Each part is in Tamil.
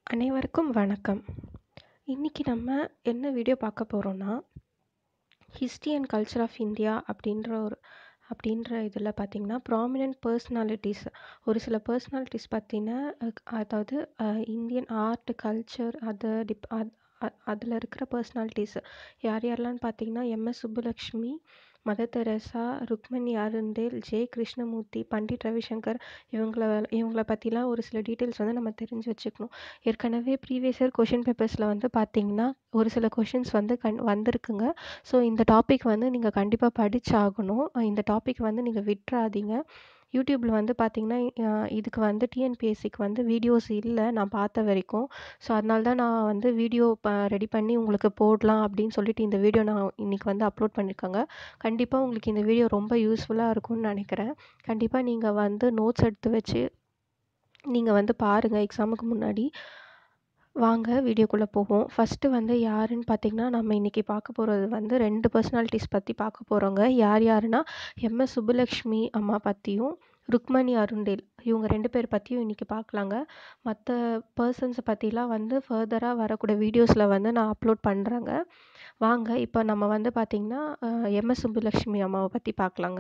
அனைவருக்கும் வணக்கம் இன்றைக்கி நம்ம என்ன வீடியோ பார்க்க போகிறோன்னா history and culture of India அப்படின்ற ஒரு அப்படின்ற இதில் பார்த்திங்கன்னா ப்ராமினென்ட் பர்சனாலிட்டிஸ் ஒரு சில பர்சனாலிட்டிஸ் பற்றின அதாவது இந்தியன் ஆர்ட் கல்ச்சர் அதை டிப் அதில் இருக்கிற பர்சனாலிட்டிஸ் யார் யாரெல்லாம் பார்த்தீங்கன்னா MS Subbulakshmi Mother Teresa Rukmini Arundale J Krishnamurti Pandit Ravi Shankar இவங்கள இவங்கள பற்றிலாம் ஒரு சில டீட்டெயில்ஸ் வந்து நம்ம தெரிஞ்சு வச்சுக்கணும் ஏற்கனவே ப்ரீவியஸ் இயர் கொஷின் பேப்பர்ஸில் வந்து பார்த்தீங்கன்னா ஒரு சில கொஷின்ஸ் வந்து கண் வந்திருக்குங்க ஸோ இந்த டாபிக் வந்து நீங்கள் கண்டிப்பாக படிச்சாகணும் இந்த டாபிக் வந்து நீங்கள் விட்டுறாதீங்க யூடியூப்பில் வந்து பார்த்திங்கன்னா இதுக்கு வந்து டிஎன்பிஎஸ்சிக்கு வந்து வீடியோஸ் இல்லை நான் பார்த்த வரைக்கும் ஸோ அதனால தான் நான் வந்து வீடியோ ப ரெடி பண்ணி உங்களுக்கு போடலாம் அப்படின்னு சொல்லிட்டு இந்த வீடியோ நான் இன்றைக்கி வந்து அப்லோட் பண்ணியிருக்கேங்க கண்டிப்பாக உங்களுக்கு இந்த வீடியோ ரொம்ப யூஸ்ஃபுல்லாக இருக்கும்னு நினைக்கிறேன் கண்டிப்பாக நீங்கள் வந்து நோட்ஸ் எடுத்து வச்சு நீங்கள் வந்து பாருங்கள் எக்ஸாமுக்கு முன்னாடி வாங்க வீடியோக்குள்ளே போவோம் ஃபஸ்ட்டு வந்து யாருன்னு பார்த்தீங்கன்னா நம்ம இன்றைக்கி பார்க்க போகிறது வந்து ரெண்டு பர்சனாலிட்டிஸ் பற்றி பார்க்க போகிறோங்க யார் யாருன்னா எம்எஸ் சுப்புலக்ஷ்மி அம்மா பற்றியும் ருக்மணி அருண்டேல் இவங்க ரெண்டு பேர் பற்றியும் இன்றைக்கி பார்க்கலாங்க மற்ற பர்சன்ஸை பற்றிலாம் வந்து ஃபர்தராக வரக்கூடிய வீடியோஸில் வந்து நான் அப்லோட் பண்ணுறேங்க வாங்க இப்போ நம்ம வந்து பார்த்திங்கன்னா எம்எஸ் சுப்புலக்ஷ்மி அம்மாவை பற்றி பார்க்கலாங்க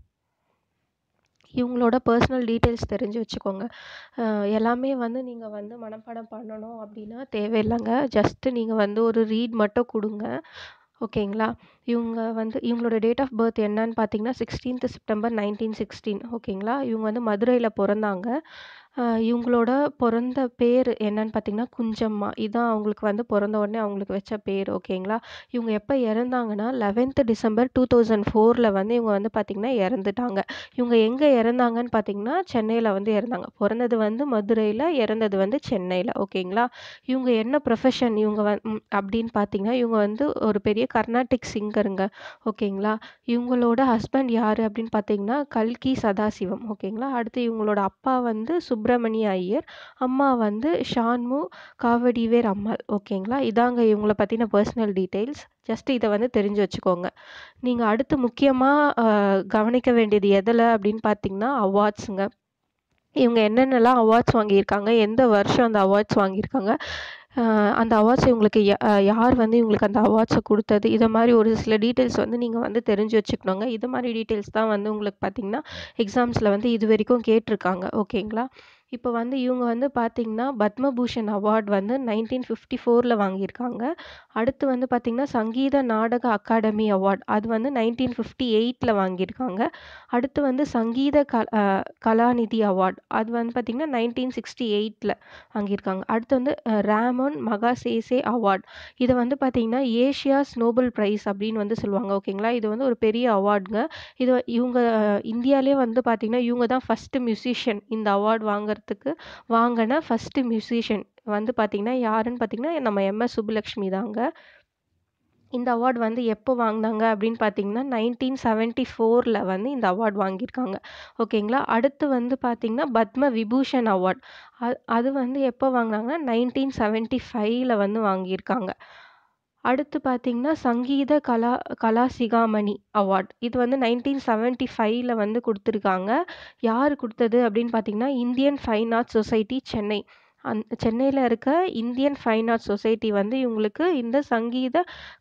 இவங்களோட பர்சனல் டீட்டெயில்ஸ் தெரிஞ்சு வச்சுக்கோங்க எல்லாமே வந்து நீங்கள் வந்து மனப்பாடம் பண்ணணும் அப்படின்னா தேவையில்லைங்க ஜஸ்ட்டு நீங்கள் வந்து ஒரு ரீட் மட்டும் கொடுங்க ஓகேங்களா இவங்க வந்து இவங்களோட டேட் ஆஃப் பர்த் என்னன்னு பார்த்தீங்கன்னா சிக்ஸ்டீன்த் செப்டம்பர் நைன்டீன் சிக்ஸ்டீன் ஓகேங்களா இவங்க வந்து மதுரையில் பிறந்தாங்க இவங்களோட பிறந்த பேர் என்னன்னு பார்த்தீங்கன்னா குஞ்சம்மா இதுதான் அவங்களுக்கு வந்து பிறந்த உடனே அவங்களுக்கு வச்ச பேர் ஓகேங்களா இவங்க எப்போ இறந்தாங்கன்னா லெவன்த்து டிசம்பர் டூ தௌசண்ட் ஃபோரில் வந்து இவங்க வந்து பார்த்திங்கன்னா இறந்துட்டாங்க இவங்க எங்கே இறந்தாங்கன்னு பார்த்தீங்கன்னா சென்னையில் வந்து இறந்தாங்க பிறந்தது வந்து மதுரையில் இறந்தது வந்து சென்னையில் ஓகேங்களா இவங்க என்ன ப்ரொஃபஷன் இவங்க வந் அப்படின்னு பார்த்தீங்கன்னா இவங்க வந்து ஒரு பெரிய கர்நாடிக் சிங்கருங்க ஓகேங்களா இவங்களோட ஹஸ்பண்ட் யார் அப்படின்னு பார்த்தீங்கன்னா கல்கி சதாசிவம் ஓகேங்களா அடுத்து இவங்களோட அப்பா வந்து சுப் சுப்பிரமணிய ஐயர் அம்மா வந்து ஷான்மு காவடிவேர் அம்மாள் ஓகேங்களா இதாங்க இவங்கள பற்றின பர்சனல் டீட்டெயில்ஸ் ஜஸ்ட் இதை வந்து தெரிஞ்சு வச்சுக்கோங்க நீங்கள் அடுத்து முக்கியமாக கவனிக்க வேண்டியது எதில் அப்படின்னு பார்த்தீங்கன்னா அவார்ட்ஸுங்க இவங்க என்னென்னலாம் அவார்ட்ஸ் வாங்கியிருக்காங்க எந்த வருஷம் அந்த அவார்ட்ஸ் வாங்கியிருக்காங்க அந்த அவார்ட்ஸ் இவங்களுக்கு யார் வந்து இவங்களுக்கு அந்த அவார்ட்ஸை கொடுத்தது இதை மாதிரி ஒரு சில டீட்டெயில்ஸ் வந்து நீங்கள் வந்து தெரிஞ்சு வச்சுக்கணுங்க இது மாதிரி டீட்டெயில்ஸ் தான் வந்து உங்களுக்கு பார்த்திங்கன்னா எக்ஸாம்ஸில் வந்து இது வரைக்கும் கேட்டிருக்காங்க ஓகேங்களா இப்போ வந்து இவங்க வந்து பார்த்திங்கன்னா பத்மபூஷன் அவார்ட் வந்து நைன்டீன் ஃபிஃப்டி ஃபோரில் வாங்கியிருக்காங்க அடுத்து வந்து பார்த்திங்கன்னா சங்கீத நாடக அகாடமி அவார்ட் அது வந்து நைன்டீன் ஃபிஃப்டி எயிட்டில் வாங்கியிருக்காங்க அடுத்து வந்து சங்கீத க கலாநிதி அவார்ட் அது வந்து பார்த்திங்கன்னா நைன்டீன் சிக்ஸ்டி எயிட்டில் வாங்கியிருக்காங்க அடுத்து வந்து ரேமோன் மகாசேசே அவார்ட் இதை வந்து பார்த்திங்கன்னா ஏஷியாஸ் நோபல் ப்ரைஸ் அப்படின்னு வந்து சொல்லுவாங்க ஓகேங்களா இது வந்து ஒரு பெரிய அவார்டுங்க இது இவங்க இந்தியாவிலே வந்து பார்த்திங்கன்னா இவங்க தான் ஃபஸ்ட்டு மியூசிஷியன் இந்த அவார்டு வாங்குற வாங்கிறதுக்கு வாங்கின ஃபஸ்ட்டு மியூசிஷியன் வந்து பார்த்திங்கன்னா யாருன்னு பார்த்திங்கன்னா நம்ம எம்எஸ் சுப்புலக்ஷ்மி தாங்க இந்த அவார்டு வந்து எப்போ வாங்கினாங்க அப்படின்னு பார்த்தீங்கன்னா நைன்டீன் செவன்ட்டி ஃபோரில் வந்து இந்த அவார்டு வாங்கியிருக்காங்க ஓகேங்களா அடுத்து வந்து பார்த்திங்கன்னா பத்ம விபூஷன் அவார்ட் அது அது வந்து எப்போ வாங்கினாங்கன்னா நைன்டீன் செவன்ட்டி ஃபைவ்ல வந்து வாங்கியிருக்காங்க அடுத்து பார்த்திங்கன்னா சங்கீத கலா கலாசிகாமணி அவார்ட் இது வந்து நைன்டீன் செவன்ட்டி ஃபைவ்ல வந்து கொடுத்துருக்காங்க யார் கொடுத்தது அப்படின்னு பார்த்தீங்கன்னா Indian fine arts society Chennai அந் சென்னையில் இருக்க இந்தியன் ஃபைன் ஆர்ட்ஸ் சொசைட்டி வந்து இவங்களுக்கு இந்த சங்கீத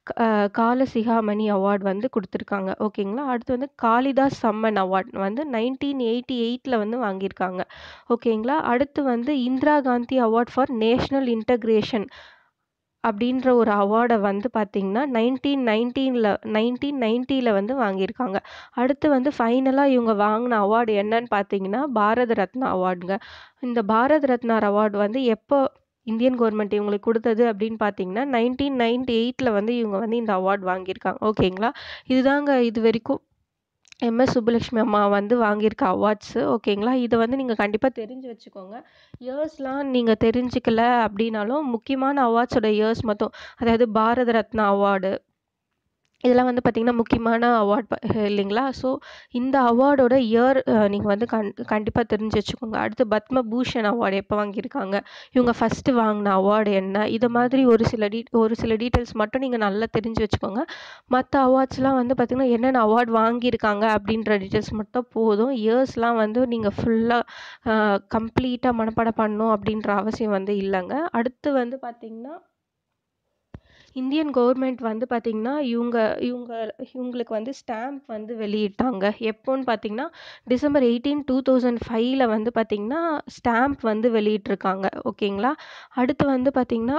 காலசிகாமணி அவார்ட் வந்து கொடுத்துருக்காங்க ஓகேங்களா அடுத்து வந்து காளிதாஸ் சம்மன் அவார்ட் வந்து நைன்டீன் எயிட்டி எயிட்டில் வந்து வாங்கியிருக்காங்க ஓகேங்களா அடுத்து வந்து Indira Gandhi award for national integration அப்படின்ற ஒரு அவார்டை வந்து பார்த்திங்கன்னா நைன்டீன் நைன்டீனில் நைன்டீன் நைன்ட்டியில் வந்து வாங்கியிருக்காங்க அடுத்து வந்து ஃபைனலாக இவங்க வாங்கின அவார்டு என்னன்னு பார்த்தீங்கன்னா பாரத ரத்னா அவார்டுங்க இந்த பாரத் ரத்னா அவார்டு வந்து எப்போ இந்தியன் கவர்மெண்ட் இவங்களுக்கு கொடுத்தது அப்படின்னு பார்த்தீங்கன்னா நைன்டீன் நைன்டி எயிட்டில் வந்து இவங்க வந்து இந்த அவார்டு வாங்கியிருக்காங்க ஓகேங்களா இதுதாங்க இது வரைக்கும் எம்எஸ் சுப்புலக்ஷ்மி அம்மா வந்து வாங்கியிருக்க அவார்ட்ஸு ஓகேங்களா இதை வந்து நீங்கள் கண்டிப்பாக தெரிஞ்சு வச்சுக்கோங்க இயர்ஸ்லாம் நீங்கள் தெரிஞ்சுக்கல அப்படின்னாலும் முக்கியமான அவார்ட்ஸோட இயர்ஸ் மட்டும் அதாவது பாரத ரத்னா அவார்டு இதெல்லாம் வந்து பார்த்திங்கன்னா முக்கியமான அவார்ட் ப இல்லைங்களா ஸோ இந்த அவார்டோட இயர் நீங்கள் வந்து கண் கண்டிப்பாக தெரிஞ்சு வச்சுக்கோங்க அடுத்து பத்மபூஷன் அவார்டு எப்போ வாங்கியிருக்காங்க இவங்க ஃபஸ்ட்டு வாங்கின அவார்டு என்ன இது மாதிரி ஒரு சில டீ ஒரு சில டீட்டெயில்ஸ் மட்டும் நீங்கள் நல்லா தெரிஞ்சு வச்சுக்கோங்க மற்ற அவார்ட்ஸ்லாம் வந்து பார்த்திங்கன்னா என்னென்ன அவார்ட் வாங்கியிருக்காங்க அப்படின்ற டீட்டெயில்ஸ் மட்டும் போதும் இயர்ஸ்லாம் வந்து நீங்கள் ஃபுல்லாக கம்ப்ளீட்டாக மனப்பாடம் பண்ணணும் அப்படின்ற அவசியம் வந்து இல்லைங்க அடுத்து வந்து பார்த்திங்கன்னா இந்தியன் கவர்மெண்ட் வந்து பார்த்திங்கன்னா இவங்க இவங்க இவங்களுக்கு வந்து ஸ்டாம்ப் வந்து வெளியிட்டாங்க எப்போன்னு பார்த்தீங்கன்னா டிசம்பர் எயிட்டீன் டூ தௌசண்ட் ஃபைவ்ல வந்து பார்த்திங்கன்னா ஸ்டாம்ப் வந்து வெளியிட்டிருக்காங்க ஓகேங்களா அடுத்து வந்து பார்த்திங்கன்னா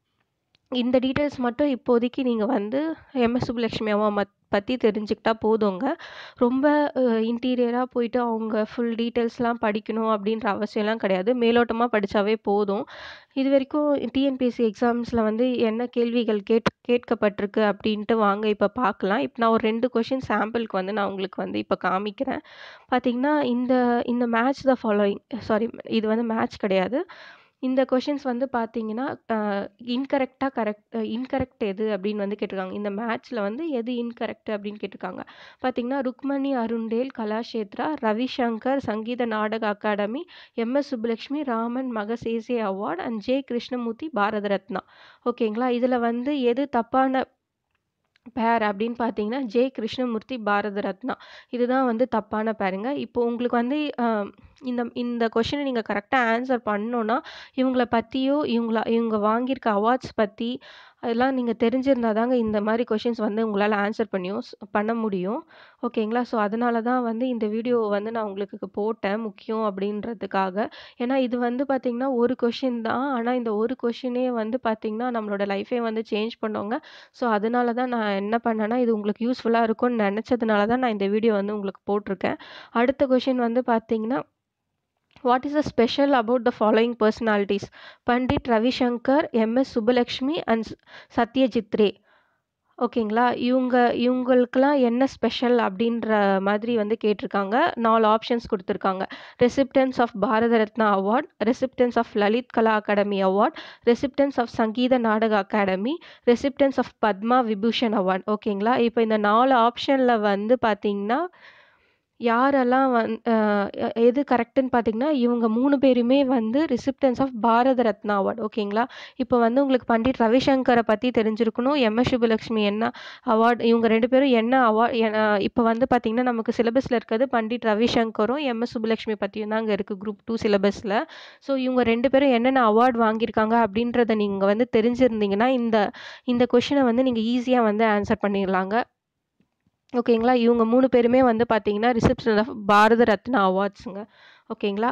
இந்த டீட்டெயில்ஸ் மட்டும் இப்போதைக்கு நீங்கள் வந்து எம்எஸ் சுப்புலக்ஷ்மி அம்மா மத் பற்றி தெரிஞ்சுக்கிட்டா போதுங்க ரொம்ப இன்டீரியராக போயிட்டு அவங்க ஃபுல் டீட்டெயில்ஸ்லாம் படிக்கணும் அப்படின்ற அவசியம்லாம் கிடையாது மேலோட்டமாக படித்தாவே போதும் இது வரைக்கும் டிஎன்பிஎஸ்சி எக்ஸாம்ஸில் வந்து என்ன கேள்விகள் கேட் கேட்கப்பட்டிருக்கு அப்படின்ட்டு வாங்க இப்போ பார்க்கலாம் இப்போ நான் ஒரு ரெண்டு கொஷின் சாம்பிளுக்கு வந்து நான் உங்களுக்கு வந்து இப்போ காமிக்கிறேன் பார்த்தீங்கன்னா இந்த இந்த மேட்ச் த ஃபாலோயிங் சாரி இது வந்து மேட்ச் கிடையாது இந்த கொஷின்ஸ் வந்து பார்த்தீங்கன்னா இன்கரெக்டாக கரெக்ட் இன்கரெக்ட் எது அப்படின்னு வந்து கேட்டிருக்காங்க இந்த மேட்ச்சில் வந்து எது இன்கரெக்ட் அப்படின்னு கேட்டிருக்காங்க பார்த்தீங்கன்னா Rukmani Arundale Kalakshetra Ravi Shankar Sangeet Natak academy MS Subbulakshmi Ramon Magsaysay award and J Krishnamurti Bharat Ratna ஓகேங்களா இதில் வந்து எது தப்பான பேர் அப்படின்னு பார்த்தீங்கன்னா ஜே கிருஷ்ணமூர்த்தி பாரத ரத்னா இதுதான் வந்து தப்பான பேருங்க இப்போ உங்களுக்கு வந்து இந்த இந்த கொஷினை நீங்கள் கரெக்டாக ஆன்சர் பண்ணோன்னா இவங்கள பற்றியோ இவங்கள இவங்க வாங்கியிருக்க அவார்ட்ஸ் பற்றி அதெல்லாம் நீங்கள் தெரிஞ்சிருந்தா தாங்க இந்த மாதிரி கொஷின்ஸ் வந்து உங்களால் ஆன்சர் பண்ணியும் பண்ண முடியும் ஓகேங்களா ஸோ அதனால தான் வந்து இந்த வீடியோ வந்து நான் உங்களுக்கு போட்டேன் முக்கியம் அப்படின்றதுக்காக ஏன்னா இது வந்து பார்த்திங்கன்னா ஒரு கொஷின் தான் ஆனால் இந்த ஒரு கொஷினே வந்து பார்த்திங்கன்னா நம்மளோட லைஃபே வந்து சேஞ்ச் பண்ணோங்க ஸோ அதனால தான் நான் என்ன பண்ணேன்னா இது உங்களுக்கு யூஸ்ஃபுல்லாக இருக்கும்னு நினச்சதுனால தான் நான் இந்த வீடியோ வந்து உங்களுக்கு போட்டிருக்கேன் அடுத்த கொஷின் வந்து பார்த்திங்கன்னா what is the special about the following personalities Pandit Ravi Shankar MS Subbulakshmi and Satyajit Ray ஓகேங்களா இவங்க இவங்களுக்கெல்லாம் என்ன ஸ்பெஷல் அப்படின்ற மாதிரி வந்து கேட்டிருக்காங்க நாலு ஆப்ஷன்ஸ் கொடுத்துருக்காங்க recipients of Bharat Ratna award recipients of Lalit Kala academy award recipients of Sangeet Natak academy recipients of Padma Vibhushan award ஓகேங்களா இப்போ இந்த நாலு ஆப்ஷனில் வந்து பார்த்தீங்கன்னா யாரெல்லாம் வந் எது கரெக்டுன்னு பார்த்தீங்கன்னா இவங்க மூணு பேருமே வந்து recipients of Bharat Ratna award ஓகேங்களா இப்போ வந்து உங்களுக்கு பண்டிட் ரவிசங்கரை பற்றி தெரிஞ்சிருக்கணும் எம்எஸ் சுப்புலக்ஷ்மி என்ன அவார்ட் இவங்க ரெண்டு பேரும் என்ன அவார்ட் இப்போ வந்து பார்த்திங்கன்னா நமக்கு சிலபஸில் இருக்கிறது பண்டிட் ரவிசங்கரும் எம்எஸ் சுப்புலக்ஷ்மி பற்றியும் தாங்க இருக்குது குரூப் டூ சிலபஸில் ஸோ இவங்க ரெண்டு பேரும் என்னென்ன அவார்ட் வாங்கியிருக்காங்க அப்படின்றத நீங்கள் வந்து தெரிஞ்சிருந்தீங்கன்னா இந்த இந்த கொஷினை வந்து நீங்கள் ஈஸியாக வந்து ஆன்சர் பண்ணிடலாங்க ஓகேங்களா இவங்க மூணு பேருமே வந்து பார்த்தீங்கன்னா ரிசப்ஷன் ஆஃப் பாரத ரத்னா அவார்ட்ஸுங்க ஓகேங்களா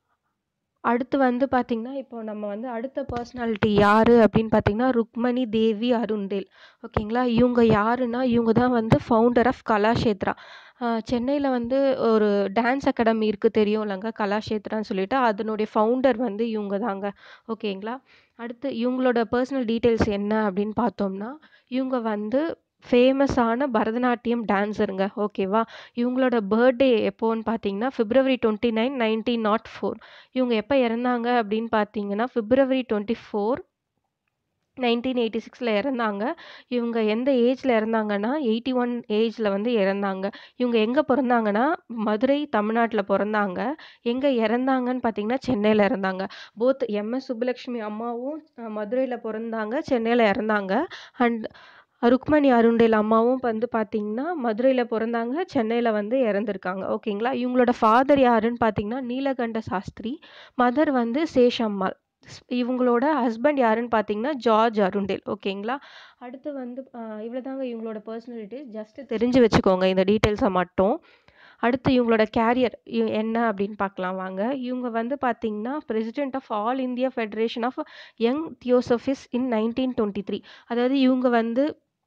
அடுத்து வந்து பார்த்திங்கன்னா இப்போ நம்ம வந்து அடுத்த பர்சனாலிட்டி யார் அப்படின்னு பார்த்தீங்கன்னா ருக்மணி தேவி அருண்டேல் ஓகேங்களா இவங்க யாருன்னா இவங்க தான் வந்து ஃபவுண்டர் ஆஃப் கலாஷேத்ரா சென்னையில் வந்து ஒரு டான்ஸ் அகாடமி இருக்குது தெரியும் இல்லைங்க கலாஷேத்ரான்னு சொல்லிட்டு அதனுடைய ஃபவுண்டர் வந்து இவங்க தாங்க ஓகேங்களா அடுத்து இவங்களோட பர்சனல் டீட்டெயில்ஸ் என்ன அப்படின்னு பார்த்தோம்னா இவங்க வந்து ஃபேமஸான பரதநாட்டியம் டான்ஸருங்க ஓகேவா இவங்களோட பர்த்டே எப்போன்னு பார்த்தீங்கன்னா February twenty nine nineteen naught four இவங்க எப்போ இறந்தாங்க அப்படின்னு பார்த்தீங்கன்னா February twenty four nineteen eighty சிக்ஸில் இறந்தாங்க இவங்க எந்த ஏஜில் இறந்தாங்கன்னா எயிட்டி ஒன் ஏஜில் வந்து இறந்தாங்க இவங்க எங்கே பிறந்தாங்கன்னா மதுரை தமிழ்நாட்டில் பிறந்தாங்க எங்கே இறந்தாங்கன்னு பார்த்தீங்கன்னா சென்னையில் இறந்தாங்க போத் எம்எஸ் சுப்புலக்ஷ்மி அம்மாவும் மதுரையில் பிறந்தாங்க சென்னையில் இறந்தாங்க அண்ட் ருக்மணி அருண்டேல் அம்மாவும் வந்து பார்த்திங்கன்னா மதுரையில் பிறந்தாங்க சென்னையில் வந்து இறந்துருக்காங்க ஓகேங்களா இவங்களோட ஃபாதர் யாருன்னு பார்த்தீங்கன்னா நீலகண்ட சாஸ்திரி மதர் வந்து சேஷம்மாள் இவங்களோட ஹஸ்பண்ட் யாருன்னு பார்த்தீங்கன்னா ஜார்ஜ் அருண்டேல் ஓகேங்களா அடுத்து வந்து இவ்வளோ தாங்க இவங்களோட பர்சனாலிட்டி ஜஸ்ட்டு தெரிஞ்சு வச்சுக்கோங்க இந்த டீட்டெயில்ஸை மட்டும் அடுத்து இவங்களோட கேரியர் என்ன அப்படின்னு பார்க்கலாம் வாங்க இவங்க வந்து பார்த்தீங்கன்னா president of all India federation of young theosophists in nineteen twenty three அதாவது இவங்க வந்து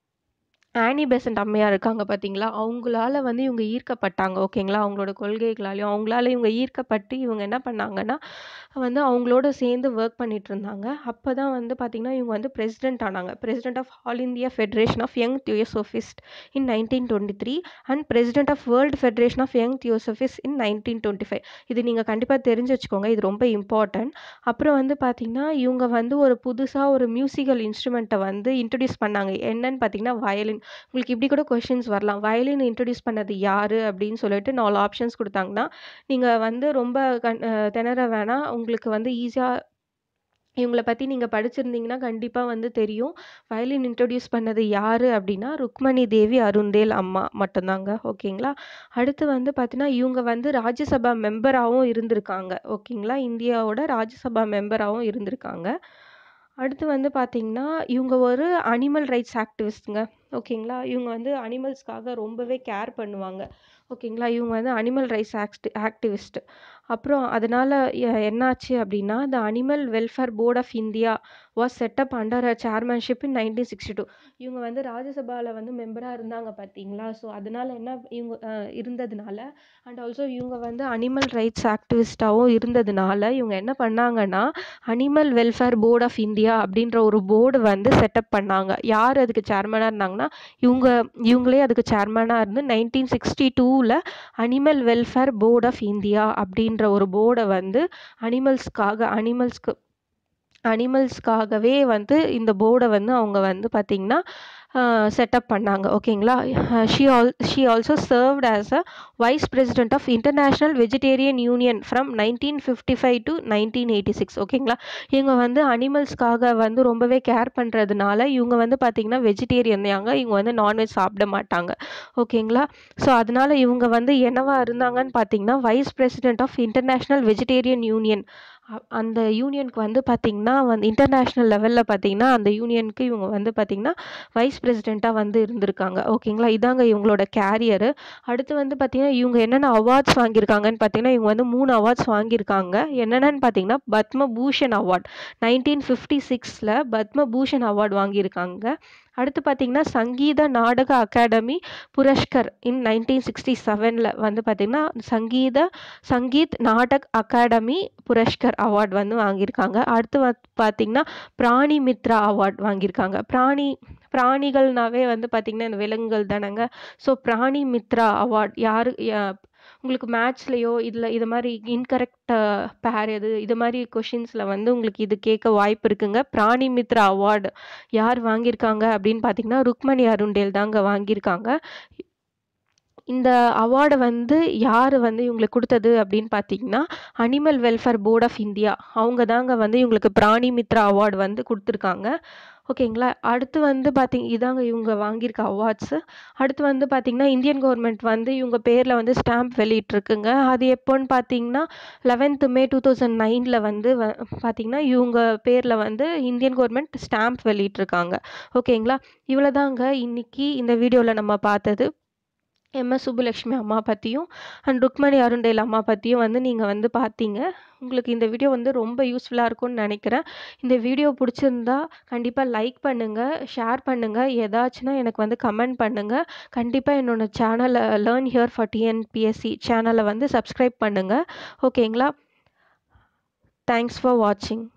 ஆனி பெசன்ட் அம்மையார் இருக்காங்க பார்த்தீங்களா அவங்களால வந்து இவங்க ஈர்க்கப்பட்டாங்க ஓகேங்களா அவங்களோட கொள்கைகளாலையும் அவங்களால இவங்க ஈர்க்கப்பட்டு இவங்க என்ன பண்ணாங்கன்னா வந்து அவங்களோட சேர்ந்து ஒர்க் பண்ணிட்டு இருந்தாங்க அப்போ தான் வந்து பார்த்திங்கன்னா இவங்க வந்து பிரசிடென்ட் ஆனாங்க president of all India federation of young theosophist in nineteen twenty three and president of world federation of young theosophists in nineteen twenty five இது நீங்கள் கண்டிப்பாக தெரிஞ்சு வச்சுக்கோங்க இது ரொம்ப இம்பார்ட்டன்ட் அப்புறம் வந்து பார்த்திங்கன்னா இவங்க வந்து ஒரு புதுசாக ஒரு மியூசிக்கல் இன்ஸ்ட்ருமெண்ட்டை வந்து இன்ட்ரடியூஸ் பண்ணாங்க என்னன்னு பார்த்தீங்கன்னா வயலின் உங்களுக்கு இப்படி கூட கொஷின்ஸ் வரலாம். வயலின் இன்ட்ரோடியூஸ் பண்ணது யாரு? அப்படின்னு சொல்லிட்டு 4 ஆப்ஷன்ஸ் குடுத்தாங்கன்னா, நீங்க வந்து ரொம்ப கண் அ திணற வேணாம். உங்களுக்கு வந்து ஈஸியா இவங்கள பத்தி நீங்க படிச்சிருந்தீங்கன்னா, கண்டிப்பா வந்து தெரியும். வயலின் இன்ட்ரோடியூஸ் பண்ணது யாரு? அப்படின்னா, ருக்மணி தேவி அருந்தேல் அம்மா மட்டும்தாங்க. ஓகேங்களா? அடுத்து வந்து பார்த்தீங்கன்னா, இவங்க வந்து ராஜ்யசபா மெம்பராவும் இருந்திருக்காங்க. ஓகேங்களா? இந்தியாவோட ராஜ்யசபா மெம்பராவும் இருந்திருக்காங்க. அடுத்து வந்து பார்த்தீங்கன்னா, இவங்க ஒரு அனிமல் ரைட்ஸ் ஆக்டிவிஸ்ட்ங்க. ஓகேங்களா? இவங்க வந்து அனிமல்ஸ்க்காக ரொம்பவே கேர் பண்ணுவாங்க. ஓகேங்களா? இவங்க வந்து அனிமல் ரைட்ஸ் ஆக்ஸ்ட் ஆக்டிவிஸ்ட். அப்புறம் அதனால எ என்னாச்சு அப்படின்னா, the animal welfare board of India was set up under her chairmanship in 1962. இவங்க வந்து ராஜ்யசபால வந்து மெம்பரா இருந்தாங்க பார்த்தீங்களா? ஸோ, அதனால என்ன இவங்க அ இருந்ததுனால அண்ட் ஆல்சோ இவங்க வந்து அனிமல் ரைட்ஸ் ஆக்டிவிஸ்ட்டாவும் இருந்ததுனால, இவங்க என்ன பண்ணாங்கன்னா, animal welfare board of India அப்படின்ற ஒரு போர்டு வந்து செட்டப் பண்ணாங்க. யார் அதுக்கு சேர்மனா இருந்தாங்கன்னா, இவங்க இவங்களே அதுக்கு சேர்மனா இருந்து 1962ல animal welfare board of India அப்படின்ற ஒரு போர்ட வந்து அனிமல்ஸ்க்காக அனிமல்ஸ்க்கு அனிமல்ஸ்க்காகவே வந்து இந்த போர்ட வந்து அவங்க வந்து பார்த்தீங்கன்னா, அ செட்டப் பண்ணாங்க. ஓகேங்களா? She all she also served as a vice president of international vegetarian union from 1955 to 1986 ஓகேங்களா? இவங்க வந்து அனிமல்ஸ்க்காக வந்து ரொம்பவே கேர் பண்றதுனால, இவங்க வந்து பார்த்தீங்கன்னா, வெஜிடேரியன்யாங்க. இவங்க வந்து நான்வெஜ் சாப்பிட மாட்டாங்க. ஓகேங்களா? ஸோ, அதனால இவங்க வந்து என்னவா இருந்தாங்கன்னு பார்த்தீங்கன்னா, vice president of international vegetarian union அ அந்த யூனியனுக்கு வந்து பார்த்தீங்கன்னா, வந்து இன்டர்நேஷனல் லெவல்ல பார்த்தீங்கன்னா, அந்த யூனியனுக்கு இவங்க வந்து பார்த்தீங்கன்னா, வைஸ் பிரசிடென்ட்டா வந்து இருந்திருக்காங்க. ஓகேங்களா? இதாங்க இவங்களோட கேரியரு. அடுத்து வந்து பார்த்தீங்கன்னா, இவங்க என்னென்ன அவார்ட்ஸ் வாங்கியிருக்காங்கன்னு பார்த்தீங்கன்னா, இவங்க வந்து 3 அவார்ட்ஸ் வாங்கியிருக்காங்க. என்னென்னன்னு பார்த்தீங்கன்னா, பத்ம பூஷன் அவார்ட் 1956ல பத்ம பூஷன் அவார்ட் வாங்கியிருக்காங்க. அடுத்து பார்த்தீங்கன்னா, சங்கீத நாடக அகாடமி புரஸ்கர் இன் 1967ல வந்து பார்த்தீங்கன்னா, சங்கீத சங்கீத் நாடக் அகாடமி புரஸ்கர் அவார்ட் வந்து வாங்கியிருக்காங்க. அடுத்து வந்து பார்த்தீங்கன்னா, பிராணி மித்ரா அவார்ட் வாங்கியிருக்காங்க. பிராணி பிராணிகள்னாவே வந்து பார்த்தீங்கன்னா, இந்த விலங்குகள் தானங்க. ஸோ, பிராணி மித்ரா அவார்ட் யாரு ய உங்களுக்கு மேத்ஸ்லயோ, இதுல இது மாரி இன்கரெக்ட் பேர் எது? இது மாரி கொஷின்ஸ்ல வந்து உங்களுக்கு இது கேட்க வாய்ப்பு இருக்குங்க. பிராணி மித்ரா அவார்டு யார் வாங்கியிருக்காங்க அப்படின்னு பார்த்தீங்கன்னா, ருக்மணி அருண்டேல் தாங்க வாங்கியிருக்காங்க. இந்த அவார்ட வந்து யாரு வந்து இவங்களுக்கு குடுத்தது அப்படின்னு பார்த்தீங்கன்னா, animal welfare board of India. அவங்க தாங்க வந்து இவங்களுக்கு பிராணி மித்ரா அவார்டு வந்து குடுத்துருக்காங்க. ஓகேங்களா? அடுத்து வந்து பார்த்தீங்க இதாங்க இவங்க வாங்கியிருக்க அவார்ட்ஸு. அடுத்து வந்து பார்த்தீங்கன்னா, இந்தியன் கவர்மெண்ட் வந்து இவங்க பேர்ல வந்து ஸ்டாம்ப் வெளியிட்டிருக்குங்க. அது எப்போன்னு பார்த்தீங்கன்னா, 11த் மே 2009ல வந்து வ பார்த்தீங்கன்னா, இவங்க பேர்ல வந்து இந்தியன் கவர்மெண்ட் ஸ்டாம்ப் வெளியிட்டிருக்காங்க. ஓகேங்களா? இவ்வளோதாங்க இன்னைக்கு இந்த வீடியோல நம்ம பார்த்தது. எம்.எஸ். சுப்புலட்சுமி அம்மா பத்தியும், அண்ட் ருக்மணி அருண்டேல் அம்மா பத்தியும் வந்து நீங்க வந்து பார்த்தீங்க. உங்களுக்கு இந்த வீடியோ வந்து ரொம்ப யூஸ்ஃபுல்லா இருக்கும்னு நெனைக்கிறேன். இந்த வீடியோ புடிச்சிருந்தா கண்டிப்பா லைக் பண்ணுங்க, ஷேர் பண்ணுங்க. ஏதாச்சுன்னா எனக்கு வந்து கமெண்ட் பண்ணுங்க. கண்டிப்பா என்னோட சேனல லேர்ன் ஹியர் ஃபார் டிஎன்பிஎஸ்சி சேனல வந்து சப்ஸ்கிரைப் பண்ணுங்க. ஓகேங்களா? தேங்க்ஸ் ஃபார் வாட்சிங்.